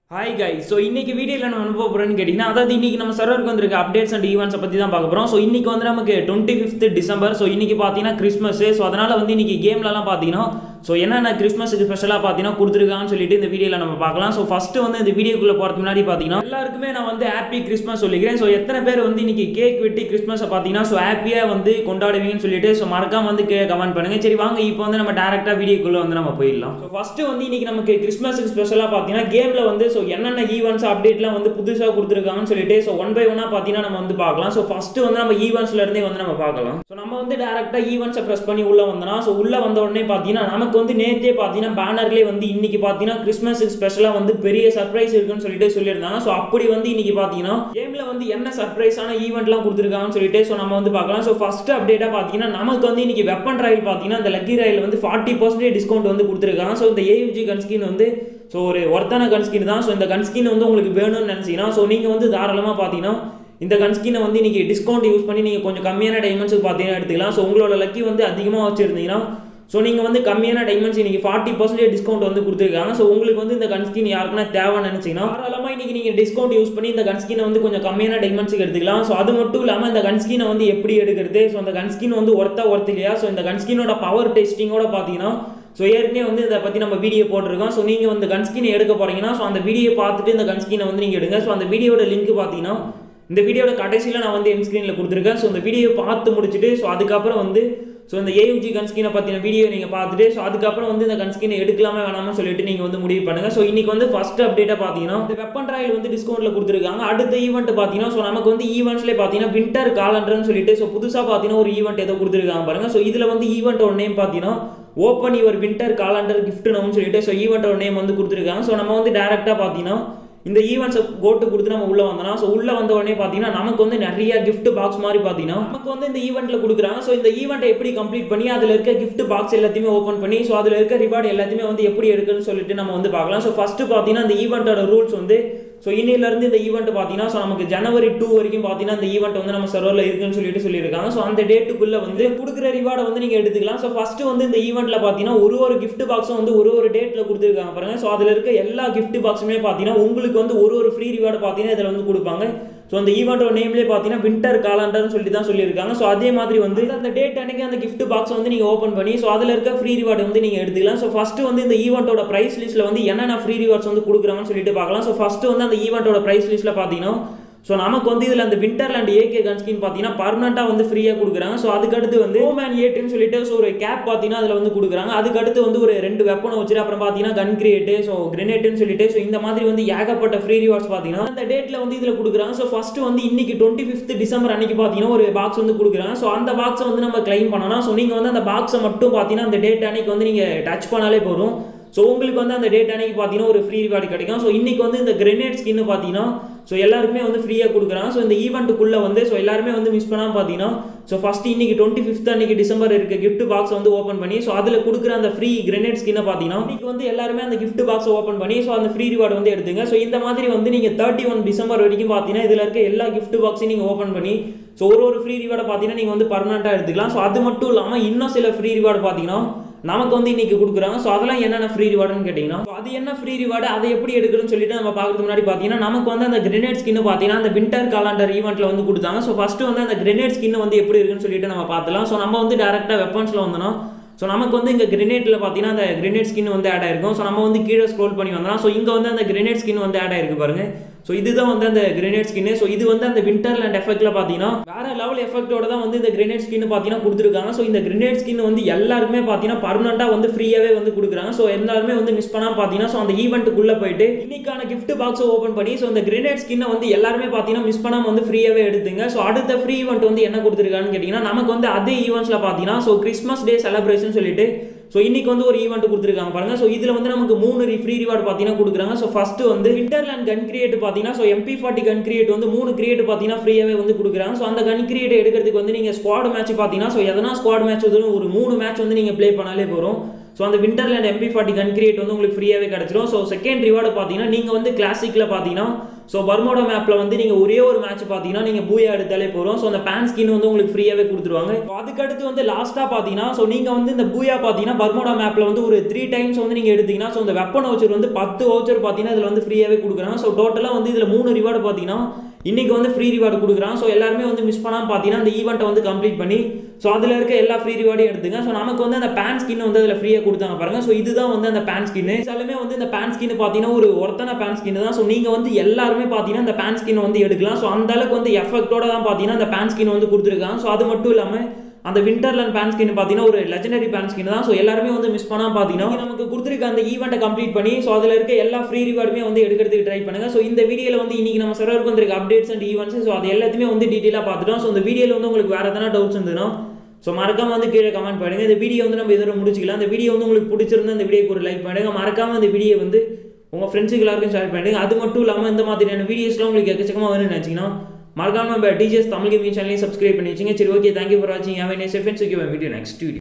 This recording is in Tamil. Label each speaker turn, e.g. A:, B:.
A: ஹாய் guys ஸோ இன்னைக்கு வீடியோவில் நம்ம அனுப்ப போகிறோன்னு கேட்டிங்கன்னா அதாவது இன்னைக்கு நம்ம சர்வருக்கு வந்திருக்க அப்டேட்ஸ் அண்ட் ஈவெண்ட்ஸை பற்றி தான் பார்க்க போகிறோம் ஸோ இன்னைக்கு வந்து நமக்கு டுவெண்ட்டி ஃபிஃப்த் டிசம்பர் ஸோ இன்னைக்கு பார்த்தீங்கன்னா கிறிஸ்மஸ் ஸோ அதனால் வந்து இன்னைக்கு கேம்லலாம் பார்த்தீங்கன்னா ஸோ என்னென்ன கிறிஸ்மஸுக்கு ஸ்பெஷலாக பார்த்தீங்கன்னா கொடுத்துருக்கான்னு சொல்லிட்டு இந்த வீடியோவில் நம்ம பார்க்கலாம் ஸோ ஃபஸ்ட்டு வந்து இந்த வீடியோக்குள்ளே போகிறதுக்கு முன்னாடி பார்த்தீங்கன்னா எல்லாருக்குமே நான் வந்து ஹாப்பி கிறிஸ்மஸ் சொல்லிக்கிறேன் ஸோ எத்தனை பேர் வந்து இன்னைக்கு கேக் வெட்டி கிறிஸ்மஸை பார்த்தீங்கன்னா ஸோ ஹாப்பியாக வந்து கொண்டாடுவீங்கன்னு சொல்லிட்டு ஸோ மறக்காம வந்து கமெண்ட் பண்ணுங்க சரி வாங்க இப்போ வந்து நம்ம டேரெக்டாக வீடியோக்குள்ளே வந்து நம்ம போயிடலாம் ஸோ ஃபஸ்ட்டு வந்து இன்னைக்கு நமக்கு கிறிஸ்மஸுக்கு ஸ்பெஷலாக பார்த்தீங்கன்னா கேமில் வந்து ஸோ என்னென்ன ஈவெண்ட்ஸ் அப்டேட்லாம் வந்து புதுசாக கொடுத்துருக்காங்கன்னு சொல்லிட்டு ஸோ ஒன் பை ஒன்னாக பார்த்தீங்கன்னா நம்ம வந்து பார்க்கலாம் ஸோ ஃபஸ்ட்டு வந்து நம்ம ஈவெண்ட்ஸ்ல இருந்தே வந்து நம்ம பார்க்கலாம் ஸோ நம்ம வந்து டேரெக்டாக ஈவெண்ட்ஸை ப்ரெஸ் பண்ணி உள்ளே வந்தோம்னா ஸோ உள்ளே வந்த உடனே பார்த்தீங்கன்னா நமக்கு வந்து நேற்றே பார்த்தீங்கன்னா பேனர்லேயே வந்து இன்னைக்கு பார்த்தீங்கன்னா கிறிஸ்மஸுக்கு ஸ்பெஷலாக வந்து பெரிய சர்ப்ரைஸ் இருக்குன்னு சொல்லிட்டு சொல்லியிருந்தாங்க ஸோ அப்படி வந்து இன்னைக்கு பார்த்தீங்கன்னா கேமில் வந்து என்ன சர்ப்ரைஸான ஈவெண்ட்லாம் கொடுத்துருக்காங்கன்னு சொல்லிட்டு ஸோ நம்ம வந்து பார்க்கலாம் ஸோ ஃபர்ஸ்ட் அப்டேட்டாக பார்த்தீங்கன்னா நமக்கு வந்து இன்னைக்கு வெப்பன் ராயல் பார்த்தீங்கன்னா இந்த லக்கி ராயல் வந்து ஃபார்ட்டி பர்சன்டேஜ் டிஸ்கவுண்ட் வந்து கொடுத்துருக்காங்க ஸோ இந்த ஏயுஜி கன்ஸ்கின் வந்து ஸோ ஒரு ஒர்த்தான கன்ஸ்கின் தான் ஸோ இந்த கன்ஸ்கின் வந்து உங்களுக்கு வேணும்னு நினச்சிங்கன்னா ஸோ நீங்கள் வந்து தாராளமாக பார்த்தீங்கன்னா இந்த கன்ஸ்கினை வந்து இன்னைக்கு டிஸ்கவுண்ட் யூஸ் பண்ணி நீங்கள் கொஞ்சம் கம்மியான டைமண்ட்ஸுக்கு பார்த்தீங்கன்னா எடுத்துக்கலாம் ஸோ உங்களோட லக்கி வந்து அதிகமாக வச்சுருந்தீங்கன்னா ஸோ நீங்கள் வந்து கம்மியான டைமண்ட்ஸ் இன்னைக்கு ஃபார்ட்டி பர்சன்டேஜ் டிஸ்கவுண்ட் வந்து கொடுத்துருக்காங்க ஸோ உங்களுக்கு வந்து இந்த கன்ஸ்கின் யாருக்குன்னா தேவைன்னு நினச்சிங்கன்னா தாராளமாக இன்னைக்கு நீங்கள் டிஸ்கவுண்ட் யூஸ் பண்ணி இந்த கன்ஸ்கினை வந்து கொஞ்சம் கம்மியான டைமண்ட்ஸுக்கு எடுத்துக்கலாம் ஸோ அது மட்டும் இல்லாமல் இந்த கன்ஸ்கினை வந்து எப்படி எடுக்கிறது ஸோ அந்த கன்ஸ்கின் வந்து ஒர்த்தா ஒர்த் இல்லையா ஸோ இந்த கன்ஸ்கினோட பவர் டெஸ்டிங்கோட பார்த்தீங்கன்னா ஸோ ஏற்கனவே வந்து இதை பற்றி நம்ம வீடியோ போட்டிருக்கோம் ஸோ நீங்கள் வந்து கன்ஸ்கினை எடுக்க போகிறீங்கன்னா ஸோ அந்த வீடியோ பார்த்துட்டு இந்த கன்ஸ்கினை வந்து நீங்கள் எடுங்க ஸோ அந்த வீடியோட லிங்க் பார்த்தீங்கன்னா இந்த வீடியோட கடைசியில் நான் வந்து என் ஸ்க்ரீனில் கொடுத்துருக்கேன் ஸோ இந்த வீடியோ பார்த்து முடிச்சுட்டு ஸோ அதுக்கப்புறம் வந்து ஸோ இந்த ஏயுஜி கன்ஸ்கினை பற்றின வீடியோ நீங்கள் பார்த்துட்டு ஸோ அதுக்கப்புறம் வந்து இந்த கன்ஸ்கினை எடுக்கலாமா வேணாமா சொல்லிட்டு நீங்கள் வந்து முடிவு பண்ணுங்கள் ஸோ இன்னைக்கு வந்து ஃபர்ஸ்ட் அப்டேட்டாக பார்த்தீங்கன்னா இந்த வெப்பன் ராயல் வந்து டிஸ்கவுண்ட்டில் கொடுத்துருக்காங்க அடுத்த ஈவெண்ட் பார்த்தீங்கன்னா ஸோ நமக்கு வந்து ஈவெண்ட்ஸ்லேயே பார்த்தீங்கன்னா வின்டர் காலண்டர்னு சொல்லிட்டு ஸோ புதுசாக பார்த்தீங்கன்னா ஒரு ஈவெண்ட் ஏதோ கொடுத்துருக்காங்க பாருங்கள் ஸோ இதில் வந்து ஈவெண்ட்டோட நேம் பார்த்தீங்கன்னா open your winter calendar gift நவுன்னு சொல்லிட்டு ஸோ ஈவெண்ட்டோட நேம் வந்து கொடுத்துருக்காங்க ஸோ நம்ம வந்து டேரெக்டாக பார்த்தீங்கன்னா இந்த ஈவெண்ட்ஸை கோட்டு கொடுத்து நம்ம உள்ள வந்தோம்னா ஸோ உள்ள வந்த உடனே பார்த்தீங்கன்னா நமக்கு வந்து நிறைய கிஃப்ட் பாக்ஸ் மாதிரி பார்த்தீங்கன்னா நமக்கு வந்து இந்த ஈவெண்ட்ல கொடுக்குறாங்க ஸோ இந்த ஈவெண்ட்டை எப்படி கம்ப்ளீட் பண்ணி அதில் இருக்க கிஃப்ட் பாக்ஸ் எல்லாத்தையுமே ஓப்பன் பண்ணி ஸோ அதில் இருக்க ரிவார்டு எல்லாத்தையுமே வந்து எப்படி எடுக்குன்னு சொல்லிட்டு நம்ம வந்து பார்க்கலாம் ஸோ ஃபர்ஸ்ட் பார்த்தீங்கன்னா இந்த ஈவெண்ட்டோட ரூல்ஸ் வந்து ஸோ இன்னிலேருந்து இந்த ஈவெண்ட் பார்த்தீங்கன்னா ஸோ நமக்கு ஜனவரி டூ வரைக்கும் பார்த்தீங்கன்னா இந்த ஈவெண்ட் வந்து நம்ம சர்வரில் இருக்குன்னு சொல்லிட்டு சொல்லியிருக்காங்க ஸோ அந்த டேட்டுக்குள்ளே வந்து கொடுக்குற ரிவார்டை வந்து நீங்கள் எடுத்துக்கலாம் ஸோ ஃபர்ஸ்ட் வந்து இந்த ஈவெண்ட்டில் பார்த்தீங்கன்னா ஒரு ஒரு கிஃப்ட் பாக்ஸும் வந்து ஒரு ஒரு டேட்டில் கொடுத்துருக்காங்க பாருங்க ஸோ அதில் இருக்க எல்லா கிஃப்ட் பாக்ஸுமே பார்த்தீங்கன்னா உங்களுக்கு வந்து ஒரு ஒரு ஃப்ரீ ரிவார்டு பார்த்தீங்கன்னா இதில் வந்து கொடுப்பாங்க ஸோ அந்த ஈவெண்ட்டோட நேம்லேயே பார்த்தீங்கன்னா வின்டர் காலண்டர்னு சொல்லி தான் சொல்லியிருக்காங்க ஸோ அதே மாதிரி வந்து அந்த டேட் அன்னைக்கு அந்த கிஃப்ட் பாக்ஸ் வந்து நீங்கள் ஓப்பன் பண்ணி ஸோ அதில் இருக்க ஃப்ரீ ரிவார்டு வந்து நீங்கள் எடுத்துக்கலாம் ஸோ ஃபஸ்ட்டு வந்து இந்த ஈவெண்ட்டோட ப்ரைஸ் லிஸ்ட்டில் வந்து என்னென்ன ஃப்ரீ ரிவார்ட்ஸ் வந்து கொடுக்குறாங்கன்னு சொல்லிட்டு பார்க்கலாம் ஸோ ஃபஸ்ட்டு வந்து அந்த ஈவெண்ட்டோட ப்ரைஸ் லிஸ்ட்டில் பார்த்தீங்கன்னா ஸோ நமக்கு வந்து இதில் அந்த விண்டர்லேண்ட் ஏகே கன்ஸ்கின் பார்த்தீங்கன்னா பர்மனெண்ட்டாக வந்து ஃப்ரீயாக கொடுக்குறாங்க ஸோ அதுக்கடுத்து வந்து ஓமேன் ஏட்டுன்னு சொல்லிட்டு ஸோ ஒரு கேப் பார்த்தீங்கன்னா அதில் வந்து கொடுக்குறாங்க அதுக்கடுத்து வந்து ஒரு ரெண்டு வெப்பனை வச்சுட்டு அப்புறம் பார்த்தீங்கன்னா கன் கிரியேட்டு ஸோ கிரெனேட்டுன்னு சொல்லிட்டு ஸோ இந்த மாதிரி வந்து ஏகப்பட்ட ஃப்ரீ ரிவார்ட்ஸ் பார்த்தீங்கன்னா அந்த டேட்டில் வந்து இதில் கொடுக்குறாங்க ஸோ ஃபஸ்ட்டு வந்து இன்னைக்கு டுவெண்ட்டி ஃபிஃப்த் டிசம்பர் அன்னைக்கு பார்த்தீங்கன்னா ஒரு பாக்ஸ் வந்து கொடுக்குறாங்க ஸோ அந்த பாக்ஸை வந்து நம்ம கிளைம் பண்ணலாம் ஸோ நீங்கள் வந்து அந்த பாக்ஸை மட்டும் பார்த்தீங்கன்னா அந்த டேட் அன்னைக்கு வந்து நீங்கள் டச் பண்ணாலே போதும் ஸோ உங்களுக்கு வந்து அந்த டேட் அன்னைக்கு பார்த்தீங்கன்னா ஒரு ஃப்ரீ ரிவார்டு கிடைக்கும் ஸோ இன்னைக்கு வந்து இந்த கிரெனேட் ஸ்கின்னு பார்த்தீங்கன்னா ஸோ எல்லாருக்குமே வந்து ஃப்ரீயாக கொடுக்குறாங்க ஸோ இந்த ஈவெண்ட்டுக்குள்ளே வந்து ஸோ எல்லாருமே வந்து மிஸ் பண்ணாமல் பார்த்தீங்கன்னா ஸோ ஃபஸ்ட் இன்னைக்கு டுவெண்ட்டி ஃபிஃப்த் அன்னைக்கு டிசம்பர் இருக்க கிஃப்ட் பாக்ஸ் வந்து ஓப்பன் பண்ணி ஸோ அதில் கொடுக்குற அந்த ஃப்ரீ கிரெனேட் ஸ்கின்னை பார்த்தீங்கன்னா இன்னைக்கு வந்து எல்லாருமே அந்த கிஃப்ட் பாக்ஸை ஓப்பன் பண்ணி ஸோ அந்த ஃப்ரீ ரிவார்டு வந்து எடுத்துங்க ஸோ இந்த மாதிரி வந்து நீங்கள் தேர்ட்டி ஒன் டிசம்பர் வரைக்கும் பார்த்தீங்கன்னா இதில் இருக்க எல்லா கிஃப்ட் பாக்ஸையும் நீங்கள் ஓப்பன் பண்ணி ஸோ ஒரு ஒரு ஃப்ரீ ரிவார்டை பார்த்தீங்கன்னா நீங்கள் வந்து பர்மனெண்ட்டாக எடுத்துக்கலாம் ஸோ அது மட்டும் இல்லாமல் இன்னும் சில ஃப்ரீ ரிவார்டு பார்த்தீங்கன்னா நமக்கு வந்து இன்னைக்கு கொடுக்குறாங்க ஸோ அதெல்லாம் என்னென்ன ஃப்ரீ ரிவார்டுன்னு கேட்டிங்கன்னா ஸோ அது என்ன ஃப்ரீ ரிவார்டு அதை எப்படி எடுக்கணும்னு சொல்லிட்டு நம்ம பார்க்கறதுக்கு முன்னாடி பார்த்தீங்கன்னா நமக்கு வந்து அந்த கிரெனேட் ஸ்கின் பார்த்தீங்கன்னா அந்த வின்டர் காலண்டர் ஈவெண்ட்டில் வந்து கொடுத்தாங்க ஸோ ஃபஸ்ட்டு வந்து அந்த கிரெனேட் ஸ்கின் வந்து எப்படி இருக்குன்னு சொல்லிட்டு நம்ம பார்த்துலாம் ஸோ நம்ம வந்து டேரெக்டாக வெப்பன்ஸில் வந்தோம்னா ஸோ நமக்கு வந்து இங்கே கிரெனேட்டில் பார்த்தீங்கன்னா அந்த கிரெனேட் ஸ்கின் வந்து ஆட் ஆயிருக்கும் ஸோ நம்ம வந்து கீழே ஸ்க்ரோல் பண்ணி வந்தோம் ஸோ இங்கே வந்து அந்த கிரெனேட் ஸ்கின் வந்து ஆட் ஆயிருக்கு பாருங்க ஸோ இதுதான் வந்து அந்த கிரெனேட் ஸ்கின் ஸோ இது வந்து அந்த விண்டர்லேண்ட் எஃபெக்ட்ல பார்த்தீங்கன்னா வேற லெவல் எஃபெக்டோட தான் வந்து இந்த கிரெனேட் ஸ்கின் பார்த்தீங்கன்னா கொடுத்துருக்காங்க ஸோ இந்த கிரெனேட் ஸ்கின் வந்து எல்லாருக்குமே பார்த்தீங்கன்னா பர்மனெண்ட்டாக வந்து ஃப்ரீயாகவே வந்து கொடுக்குறாங்க ஸோ எல்லாருமே வந்து மிஸ் பண்ணாமல் பார்த்தீங்கன்னா ஸோ அந்த ஈவெண்ட்டுக்குள்ளே போயிட்டு இன்னைக்கான கிஃப்ட் பாக்ஸை ஓப்பன் பண்ணி ஸோ இந்த கிரெனேட் ஸ்கின்னை வந்து எல்லாருமே பார்த்தீங்கன்னா மிஸ் பண்ணாமல் வந்து ஃப்ரீயாகவே எடுத்துங்க ஸோ அடுத்த ஃப்ரீ ஈவெண்ட் வந்து என்ன கொடுத்துருக்கான்னு கேட்டிங்கன்னா நமக்கு வந்து அதே ஈவெண்ட்ஸில் பார்த்தீங்கன்னா ஸோ கிறிஸ்மஸ் டே செலிப்ரேஷன் சொல்லிட்டு ஸோ இன்னைக்கு வந்து ஒரு ஈவெண்ட் கொடுத்துருக்காங்க பாருங்க ஸோ இதில் வந்து நமக்கு மூணு ஃப்ரீ ரிவார்டு பார்த்தீங்கன்னா கொடுக்குறாங்க ஸோ ஃபர்ஸ்ட் வந்து விண்டர்லேண்ட் கன் கிரியேட் பார்த்தீங்கன்னா so MP forty gun crate வந்து மூணு கிரியேட் பார்த்தீங்கன்னா ஃப்ரீயாகவே வந்து கொடுக்குறாங்க ஸோ அந்த கன் கிரியேட் எடுக்கிறதுக்கு வந்து நீங்கள் ஸ்குவாட் மேட்ச் பார்த்தீங்கன்னா ஸோ எதனா ஸ்குவாட் மேட்ச் வந்து ஒரு மூணு மேட்ச் வந்து நீங்கள் ப்ளே பண்ணாலே போகிறோம் ஸோ அந்த Winterland MP forty gun crate வந்து உங்களுக்கு ஃப்ரீயாகவே கிடச்சிரும் ஸோ செகண்ட் ரிவார்டு பார்த்தீங்கன்னா நீங்கள் வந்து கிளாசிக்கில் பார்த்தீங்கன்னா ஸோ பர்மோடா மேப்பில் வந்து நீங்கள் ஒரே ஒரு மேட்ச் பார்த்தீங்கன்னா நீங்கள் பூயா எடுத்தாலே போகிறோம் ஸோ அந்த பேன் ஸ்கின் வந்து உங்களுக்கு ஃப்ரீயாகவே கொடுத்துருவாங்க So அதுக்கடுத்து வந்து லாஸ்ட்டாக பார்த்தீங்கன்னா ஸோ நீங்கள் வந்து இந்த பூயா பார்த்தீங்கன்னா பர்மோடா மேப்பில் வந்து ஒரு த்ரீ டைம்ஸ் வந்து நீங்கள் எடுத்தீங்கன்னா ஸோ இந்த வெப்பன் வவுச்சர் வந்து பத்து வவுச்சர் பார்த்தீங்கன்னா இதில் வந்து ஃப்ரீயாகவே கொடுக்குறாங்க ஸோ டோட்டலாக வந்து இதில் மூணு ரிவார்டு பார்த்தீங்கன்னா இன்னைக்கு வந்து ஃப்ரீ ரிவார்டு கொடுக்குறான் ஸோ எல்லாருமே வந்து மிஸ் பண்ணாமல் பார்த்தீங்கன்னா அந்த ஈவெண்ட்டை வந்து கம்ப்ளீட் பண்ணி ஸோ அதில் இருக்க எல்லா ஃப்ரீ ரிவார்டையும் எடுத்துங்க ஸோ நமக்கு வந்து அந்த பேன் ஸ்கின் வந்து அதில் ஃப்ரீயாக கொடுத்தாங்க பாருங்க ஸோ இதுதான் வந்து அந்த பேன் ஸ்கின் எல்லாமே வந்து இந்த பேன் ஸ்கின் பார்த்தீங்கன்னா ஒரு ஒருத்தன பேன் ஸ்கின் தான் ஸோ நீங்கள் வந்து எல்லாருமே பார்த்தீங்கன்னா இந்த பேன் ஸ்கின் வந்து எடுக்கலாம் ஸோ அந்த அளவுக்கு வந்து எஃபெக்டோட தான் பார்த்தீங்கன்னா அந்த பேன் ஸ்கின் வந்து கொடுத்துருக்காங்க ஸோ அது மட்டும் இல்லாமல் அந்த விண்டர்லன் பேன் ஸ்கின் பார்த்தீங்கன்னா ஒரு லெஜனரி பேன் ஸ்கின் தான் ஸோ எல்லாருமே வந்து மிஸ் பண்ணாமல் பார்த்தீங்கன்னா நமக்கு கொடுத்துருக்க அந்த ஈவெண்ட்டை கம்ப்ளீட் பண்ணி ஸோ அதில் இருக்க எல்லா ஃப்ரீ ரிவார்டுமே வந்து எடுக்கிறதுக்கு ட்ரை பண்ணுங்க ஸோ இந்த வீடியோவில் வந்து இன்னைக்கு நம்ம சர்வருக்கு வந்திருக்க அப்டேட்ஸ் அண்ட் ஈவெண்ட்ஸ் ஸோ அது எல்லாத்தையுமே வந்து டீட்டெயிலாக பார்த்துட்டோம் ஸோ இந்த வீடியோவில் வந்து உங்களுக்கு வேறு எதனா டவுட்ஸ் இருந்ததுன்னா ஸோ மறக்காம வந்து கீழே கமெண்ட் பண்ணுங்க இந்த வீடியோ வந்து நம்ம இதோட முடிச்சிக்கலாம் இந்த வீடியோ வந்து உங்களுக்கு பிடிச்சிருந்தா இந்த வீடியோக்கு ஒரு லைக் பண்ணுங்க மறக்காம இந்த வீடியோ வந்து உங்கள் ஃப்ரெண்ட்ஸுக்கு எல்லாருக்கும் ஷேர் பண்ணுங்க அது மட்டும் இல்லாமல் இந்த மாதிரியான வீடியோஸ்லாம் உங்களுக்கு எக்கச்சக்கமாக வேணும்னு நினச்சிங்கன்னா மறக்காம நம்ம டிஜிஎஸ் தமிழ் கேமிங் சேனலையும் சப்ஸ்கிரைப் பண்ணி வச்சுங்க சரி ஓகே தேங்க்யூ ஃபார் வாட்சிங் have next friends okay video next video